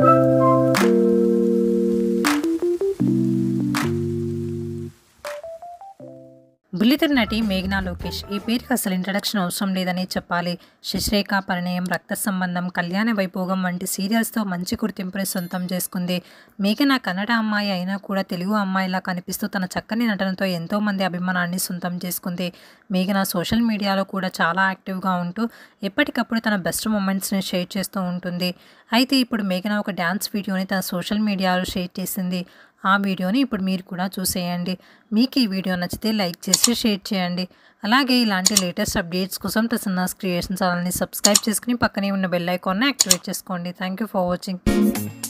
బుల్లితెర నటి మేఘనా లోకేష్ ఈ పేరుకి అసలు ఇంట్రడక్షన్ అవసరం లేదని చెప్పాలి శశిరేఖ పరిణయం రక్త సంబంధం కళ్యాణ వైభోగం వంటి సీరియల్స్తో మంచి గుర్తింపుని సొంతం చేసుకుంది మేఘన కన్నడ అమ్మాయి అయినా కూడా తెలుగు అమ్మాయిలా కనిపిస్తూ తన చక్కని నటనతో ఎంతో మంది అభిమానాన్ని సొంతం చేసుకుంది మేఘన సోషల్ మీడియాలో కూడా చాలా యాక్టివ్గా ఉంటూ ఎప్పటికప్పుడు తన బెస్ట్ మూమెంట్స్ని షేర్ చేస్తూ ఉంటుంది అయితే ఇప్పుడు మేఘన ఒక డ్యాన్స్ వీడియోని తన సోషల్ మీడియాలో షేర్ చేసింది ఆ వీడియోని ఇప్పుడు మీరు కూడా చూసేయండి మీకు ఈ వీడియో నచ్చితే లైక్ చేసి షేర్ చేయండి అలాగే ఇలాంటి లేటెస్ట్ అప్డేట్స్ కోసం ప్రసన్నాస్ క్రియేషన్ ఛానల్ని సబ్స్క్రైబ్ చేసుకుని పక్కనే ఉన్న బెల్ ఐకాన్ని యాక్టివేట్ చేసుకోండి థ్యాంక్ యూ ఫర్ వాచింగ్